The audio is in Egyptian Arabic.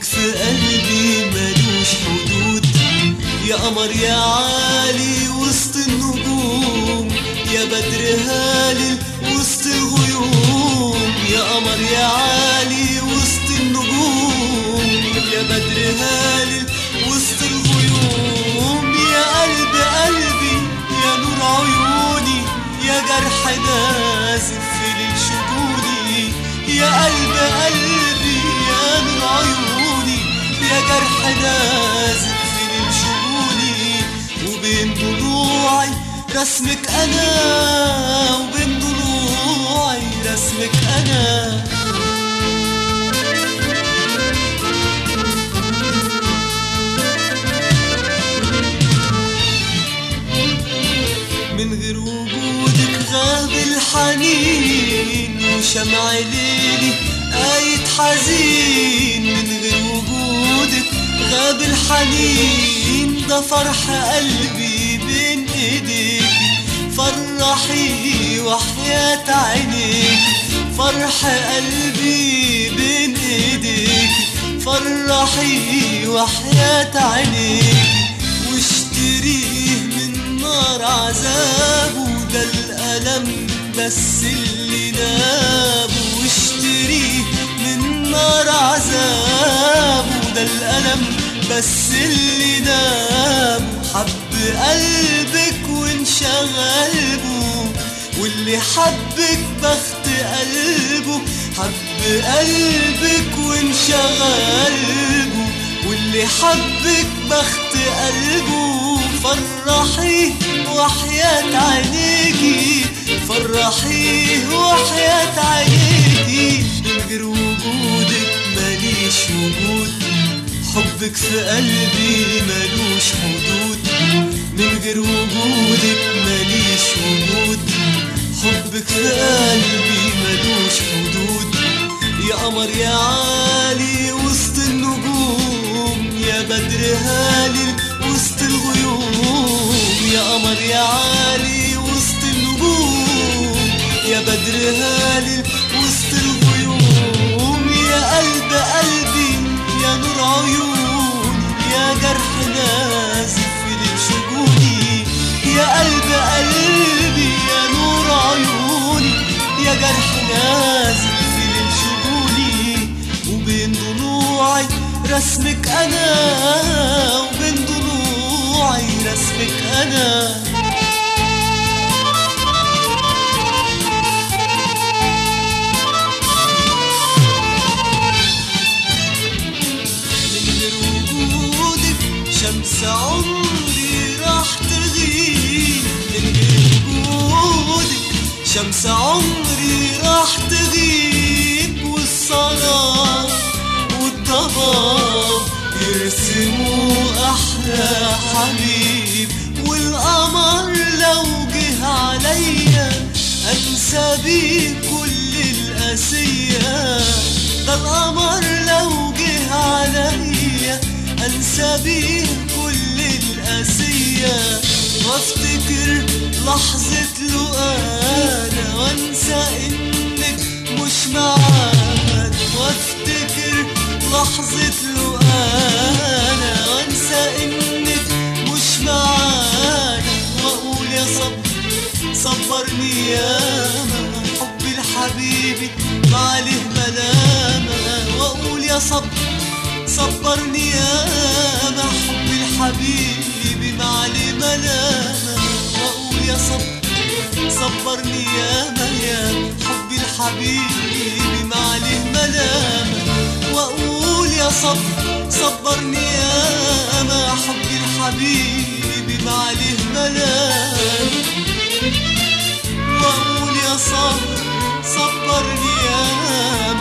في قلبي ملوش حدود يا قمر يا عالي وسط النجوم يا بدر هالل وسط الغيوم يا قمر يا عالي وسط النجوم يا بدر هالل وسط الغيوم يا قلب قلبي يا نور عيوني يا جرح نازف في ليل شجوني يا قلب قلبي يا نور عيوني يا جرح نازف في ليل شجوني وبين ضلوعي رسمك انا وبين ضلوعي رسمك انا من غير وجودك غاب الحنين وشمع ليلي قايد حزين من غير وجودك غاب الحنين ده فرح قلبي بين ايديك فرحي وحياة عينيك فرح قلبي بين ايديك فرحي وحياة عينيك واشتريه من نار عذابه ده الألم بس اللي نابه واشتريه من نار عذابه ده الألم بس اللي نابه حب قلبك وانشغل به واللي حبك بخت قلبه حب قلبك وانشغل به واللي حبك بخت قلبه فرحيه وحياة عينيكي فرحيه وحياة عينيكي من غير وجودك ماليش وجود حبك في قلبي ملوش حدود من غير وجودك ماليش وجود حبك في قلبي ملوش حدود يا قمر يا عالي وسط النجوم يا بدر هالل وسط الغيوم يا قمر يا عالي وسط النجوم يا بدر هالل وسط الغيوم يا قلب قلبي يا نور عيوني يا جرح نازف في ليل شجوني يا قلب قلبي يا نور عيوني يا جرح نازف في ليل شجوني وبين ضلوعي رسمك انا وبين ضلوعي رسمك انا من غير وجودك شمس عمري راح تغيب من غير وجودك شمس عمري راح تغيب والصلاة والضباب يرسموا أحلى حبيب والقمر لو جه عليا أنسى بيه كل القاسية ده القمر لو جه عليا انسى بيه كل القاسية وافتكر لحظة لقانا وانسى انك مش معانا وافتكر لحظة لقانا وانسى انك مش معانا واقول يا صبر صبرني ياما حبي لحبيبي ما عليه ملامة واقول يا صبر صبرني ياما حبي لحبيبي ما عليه ملامة واقول يا صبر صبرني ياما ياما حبي لحبيبي ما عليه ملامة واقول يا صبر صبرني ياما حبي لحبيبي ما عليه ملامة واقول يا صبر صبرني يا